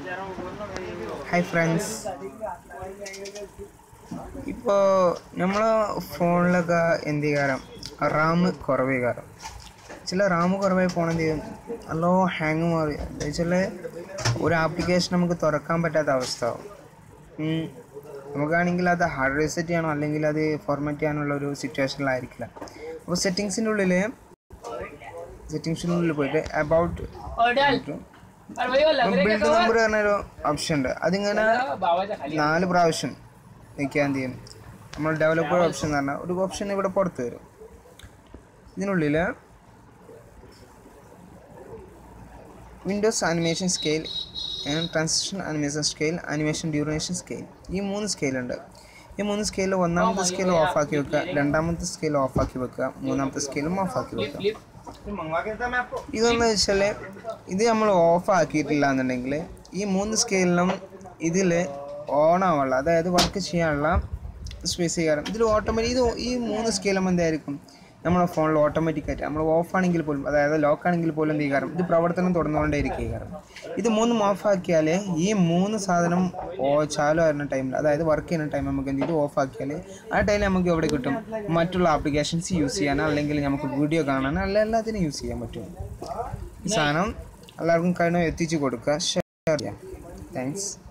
Hi friends ഇപ്പോൾ നമ്മൾ ഫോണിലൊക്കെ എന്ത് ചെയ്യാറ് റാം കുറവ് ചെയ്യാറ് ചില റാം കുറവായി പോകണെന്ത് ചെയ്യും നല്ലോ ഹാങ് മാറി എന്താ വെച്ചാൽ ഒരു ആപ്ലിക്കേഷൻ നമുക്ക് തുറക്കാൻ പറ്റാത്ത അവസ്ഥ ആവും ഉം. നമുക്കാണെങ്കിൽ അത് ഹാർഡ് റീസെറ്റ് ചെയ്യണോ അല്ലെങ്കിൽ അത് ഫോർമാറ്റ് ചെയ്യാനുള്ള ഒരു സിറ്റുവേഷനിലായിരിക്കില്ല അപ്പോൾ സെറ്റിങ്സിൻ്റെ ഉള്ളിൽ സെറ്റിങ്സിൻ്റെ ഉള്ളിൽ പോയിട്ട് അബൌട്ട് ബിൽഡ് നമ്പർ പറഞ്ഞൊരു ഓപ്ഷൻ ഉണ്ട് അതിങ്ങനെ നാല് പ്രാവശ്യം നിൽക്കാൻ എന്ത് ചെയ്യും നമ്മൾ ഡെവലപ്പർ ഓപ്ഷൻ എന്ന് പറഞ്ഞാൽ ഒരു ഓപ്ഷൻ ഇവിടെ പുറത്ത് വരും ഇതിനുള്ളിൽ windows animation scale transition animation scale animation duration scale ഈ മൂന്ന് സ്കെയിലുണ്ട് ഈ മൂന്ന് സ്കെയിൽ ഒന്നാമത്തെ സ്കെയിൽ ഓഫാക്കി വെക്കുക രണ്ടാമത്തെ സ്കെയിൽ ഓഫാക്കി വെക്കുക മൂന്നാമത്തെ സ്കെയിലും ഓഫാക്കി വെക്കുക ഇതെന്ന് വെച്ചാൽ ഇത് നമ്മൾ ഓഫ് ആക്കിയിട്ടില്ല എന്നുണ്ടെങ്കിൽ ഈ മൂന്ന് സ്കെയിലിനും ഇതിൽ ഓൺ ആവാനുള്ള അതായത് വർക്ക് ചെയ്യാനുള്ള സ്പേസ് ചെയ്യാറ് ഇതിൽ ഓട്ടോമാറ്റിക് ഇത് ഈ മൂന്ന് സ്കെയിലും എന്തായിരിക്കും നമ്മുടെ ഫോണിൽ ഓട്ടോമാറ്റിക്കായിട്ട് നമ്മൾ ഓഫ് ആണെങ്കിൽ പോലും അതായത് ലോക്ക് ആണെങ്കിൽ പോലും എന്ത് ചെയ്യാറും ഇത് പ്രവർത്തനം തുടർന്നുകൊണ്ടേ ഇരിക്കുകയാണ് ഇത് മൂന്നും ഓഫ് ആക്കിയാൽ ഈ മൂന്ന് സാധനം ഓ ചാലു ആയിരുന്ന ടൈമിൽ അതായത് വർക്ക് ചെയ്യുന്ന ടൈം നമുക്ക് എന്ത് ചെയ്തു ഓഫ് ആക്കിയാൽ ആ ടൈമിൽ നമുക്ക് എവിടെ കിട്ടും മറ്റുള്ള ആപ്ലിക്കേഷൻസ് യൂസ് ചെയ്യാനോ അല്ലെങ്കിൽ നമുക്ക് വീഡിയോ കാണാനോ അല്ല എല്ലാത്തിനും യൂസ് ചെയ്യാൻ പറ്റും ഈ സാധനം എല്ലാവർക്കും കഴിഞ്ഞ എത്തിച്ചു കൊടുക്കുക ഷെയർ ചെയ്യാം താങ്ക്സ്